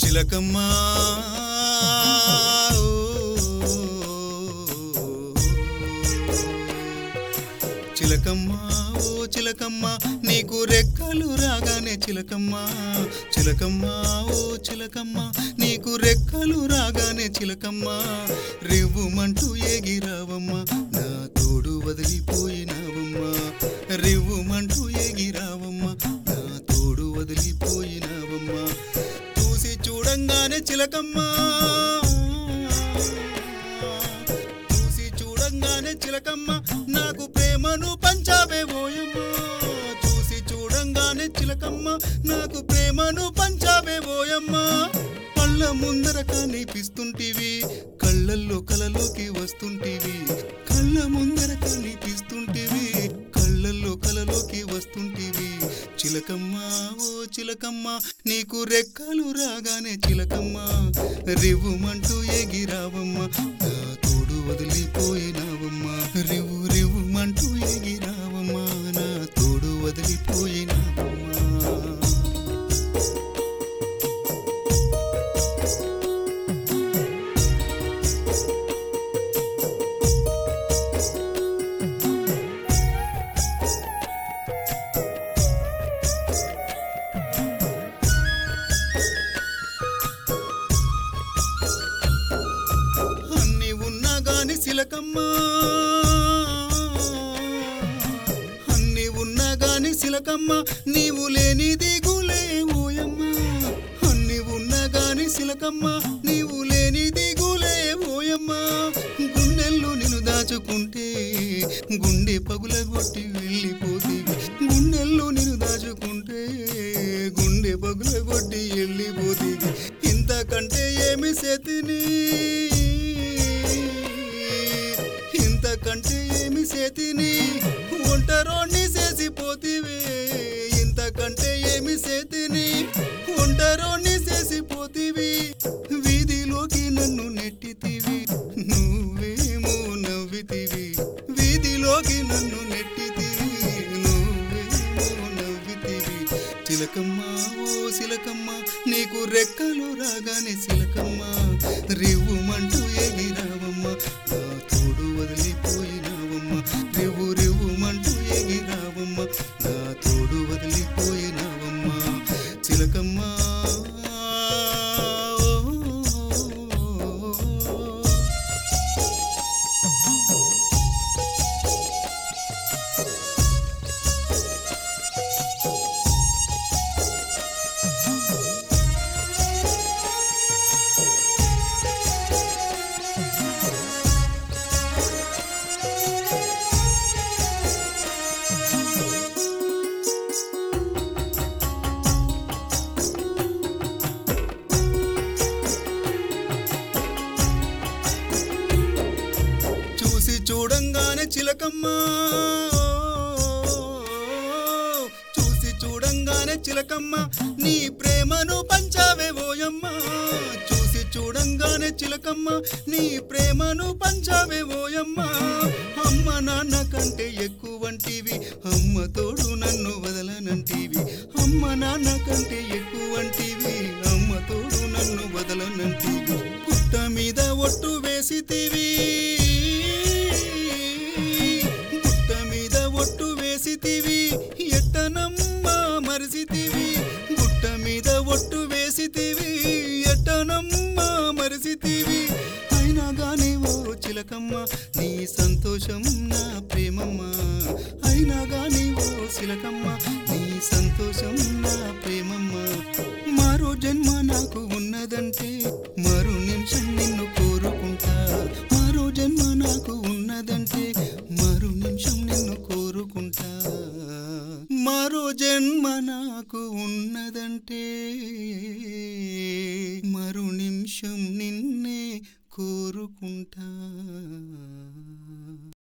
చిలకమ్మా చిలకమ్మా ఓ చిలకమ్మా నీకు రెక్కలు రాగానే చిలకమ్మా చిలకమ్మా ఓ చిలకమ్మా నీకు రెక్కలు రాగానే చిలకమ్మా రివ్వుమంటూ ఎగిరావమ్మా నా తోడు వదిలిపోయినావమ్మా రివ్వుమంటూ ఎగిరావమ్మా నా తోడు వదిలిపోయినావమ్మా చూసి చూడంగానే చిలకమ్మా చూసి చూడంగానే చిలకమ్మ నాకు ప్రేమను పంచావే ఓయమ్మ చూసి చూడంగానే చిలకమ్మ నాకు ప్రేమను పంచావే ఓయమ్మ పళ్ళ ముందర కనిపిస్తుంటివి కళ్ళల్లో కలలోకి వస్తుంటివి కళ్ళ ముందర కనిపిస్తుంటివి కళ్ళల్లో కలలోకి వస్తుంటివి చిలకమ్మ ఓ చిలకమ్మ నీకు రెక్కలు రాగానే చిలకమ్మ రివ్వుమంటూ ఎగిరావమ్మ నా తోడు వదిలిపోయినావమ్మా రివ్వు రివ్వుమంటూ ఎగిరావమ్మా నా తోడు వదిలిపోయినావమ్మా అన్ని ఉన్నా గాని సిలకమ్మా అన్ని ఉన్నా గాని సిలకమ్మ నీవు లేని దిగులే ఓయమ్మ అన్ని ఉన్నా గాని సిలకమ్మ నీవు లేని దిగులే ఓయమ్మ గుండెల్లో నిన్ను దాచుకుంటే గుండె పగులగొట్టి వెళ్ళిపోతీవి గుండెల్లో నిన్ను దాచుకుంటే గుండె పగులగొట్టి వెళ్ళిపోతీవి ఇంతకంటే ఏమి చేతిని ఇంతకంటే ఏమి చేతిని ఒంటరోణ్ణి చేసిపోతివే ఇంతకంటే ఏమి చేతిని ఒంటరోణ్ణి చేసిపోతివి వీధిలోకి నన్ను నెట్టితివి నువ్వేమో నవ్వితివి వీధిలోకి నన్ను నెట్టితివి నువ్వేమో నవ్వితివి చిలకమ్మ ఓ చిలకమ్మ నీకు రెక్కలు రాగానే చిలకమ్మ రివ్వుమంటూ ఎగిరావమ్మ నా తోడు వదిలిపోయినావమ్మ రివ్వు రివ్వుమంటూ ఎగిరావమ్మ నా తోడు వదిలిపోయినావమ్మ చిలకమ్మ ఓ. చూసి చూడంగానే చిలకమ్మ చూసి చూడంగానే చిలకమ్మ నీ ప్రేమను పంచావే ఓయమ్మ చూసి చూడంగానే చిలకమ్మ నీ ప్రేమను పంచావే ఓయమ్మ అమ్మ నాన్న కంటే ఎక్కువంటివి అమ్మ తోడు నన్ను వదలనంటివి అమ్మ నాన్న కంటే ఎక్కువంటివి అమ్మ తోడు నన్ను వదలనంటివి పుట్ట మీద ఒట్టు వేసితివి పుట్ట మీద ఒట్టు వేసితివి ఎట్టనమ్మా మరిసితివి గుట్ట మీద ఒట్టు వేసితివి ఎట్టనమ్మా మరిసితివి అయినా గాని ఓ చిలకమ్మ నీ సంతోషం నా ప్రేమమ్మ అయినా గాని ఓ చిలకమ్మ నీ సంతోషం నా ప్రేమమ్మ మరో జన్మ నాకు ఉన్నదంటే మరో నిమిషం నిన్ను కోరుకుంటా మరో జన్మ నాకు ఉన్నదంటే మరో నిమిషం నిన్ను కోరుకుంటా మరో జన్మ నాకు ఉన్నదంటే మరో నిమిషం నిన్నే కోరుకుంటా